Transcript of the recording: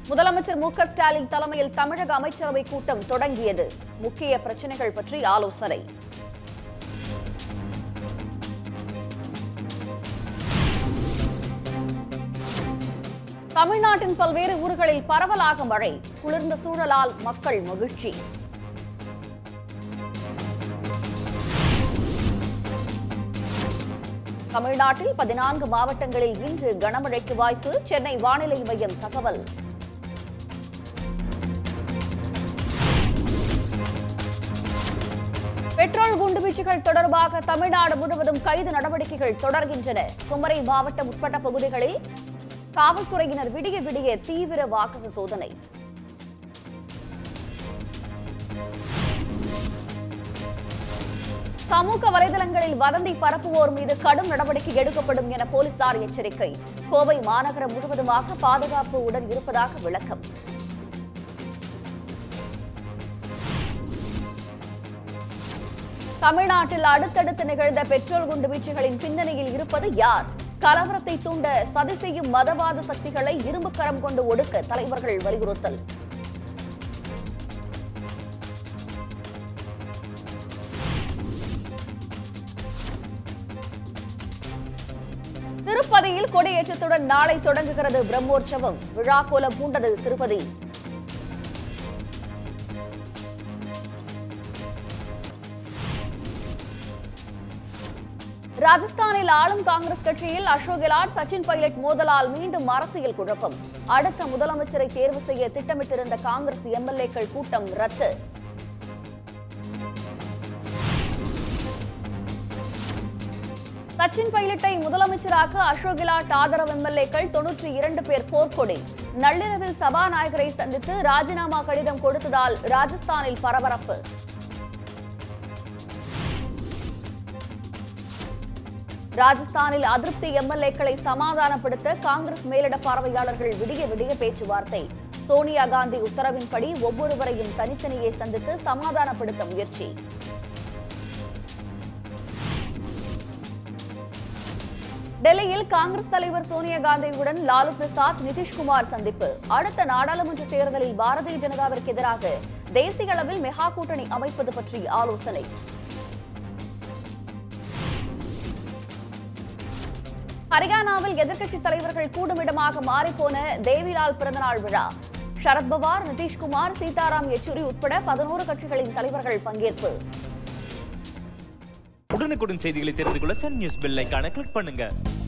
முதலமைச்சர் மு க ஸ்டாலின் தலைமையில் தமிழக அமைச்சரவை கூட்டம் தொடங்கியது முக்கிய பிரச்சனைகள் பற்றி ஆலோசனை தமிழ்நாட்டின் பல்வேறு ஊர்களில் பரவலாக மழை குளிர்ந்த சூழலால் மக்கள் மகிழ்ச்சி தமிழ்நாட்டில் பதினான்கு மாவட்டங்களில் இன்று கனமழைக்கு வாய்ப்பு சென்னை வானிலை மையம் தகவல் பெட்ரோல் குண்டுவீச்சுகள் தொடர்பாக தமிழ்நாடு முழுவதும் கைது நடவடிக்கைகள் தொடர்கின்றன குமரி மாவட்டம் உட்பட்ட பகுதிகளில் காவல்துறையினர் விடிய விடிய தீவிர வாகன சோதனை சமூக வலைதளங்களில் வதந்தி பரப்புவோர் மீது கடும் நடவடிக்கை எடுக்கப்படும் என போலீசார் எச்சரிக்கை கோவை மாநகரம் முழுவதுமாக பாதுகாப்பு உடன் இருப்பதாக விளக்கம் தமிழ்நாட்டில் அடுத்தடுத்து நிகழ்ந்த பெட்ரோல் குண்டுவீச்சுகளின் பின்னணியில் இருப்பது யார் கலவரத்தை தூண்ட சதி செய்யும் மதவாத சக்திகளை இரும்பு கரம் கொண்டு ஒடுக்க தலைவர்கள் வலியுறுத்தல் திருப்பதியில் கொடியேற்றத்துடன் நாளை தொடங்குகிறது பிரம்மோற்சவம் விழா கோலம் பூண்டது திருப்பதி ராஜஸ்தானில் ஆளும் காங்கிரஸ் கட்சியில் அசோக் கெலாட் சச்சின் பைலட் மோதலால் மீண்டும் அரசியல் குழப்பம் அடுத்த முதலமைச்சரை தேர்வு செய்ய திட்டமிட்டிருந்த காங்கிரஸ் எம்எல்ஏக்கள் கூட்டம் ரத்து சச்சின் பைலட்டை முதலமைச்சராக அசோக் கெலாட் ஆதரவு எம்எல்ஏக்கள் தொன்னூற்றி இரண்டு பேர் போர்க்கொடி நள்ளிரவில் சபாநாயகரை சந்தித்து ராஜினாமா கடிதம் கொடுத்ததால் ராஜஸ்தானில் பரபரப்பு ராஜஸ்தானில் அதிருப்தி எம்எல்ஏக்களை சமாதானப்படுத்த காங்கிரஸ் மேலிட பார்வையாளர்கள் விடிய விடிய பேச்சுவார்த்தை சோனியா காந்தி உத்தரவின்படி ஒவ்வொருவரையும் தனித்தனியே சந்தித்து சமாதானப்படுத்த முயற்சி டெல்லியில் காங்கிரஸ் தலைவர் சோனியா காந்தியுடன் லாலு பிரசாத் நிதிஷ்குமார் சந்திப்பு அடுத்த நாடாளுமன்ற தேர்தலில் பாரதிய ஜனதாவிற்கு எதிராக தேசிய அளவில் மெகா கூட்டணி அமைப்பது பற்றி ஆலோசனை ஹரியானாவில் எதிர்க்கட்சித் தலைவர்கள் கூடுமிடமாக மாறிப்போன தேவிலால் பிறந்தநாள் விழா சரத்பவார் நிதிஷ்குமார் சீதாராம் யெச்சூரி உட்பட பதினோரு கட்சிகளின் தலைவர்கள் பங்கேற்பு உடனுக்குடன் செய்திகளை தெரிந்து கொள்ள சன் நியூஸ் பெல் ஐகானை கிளிக் பண்ணுங்க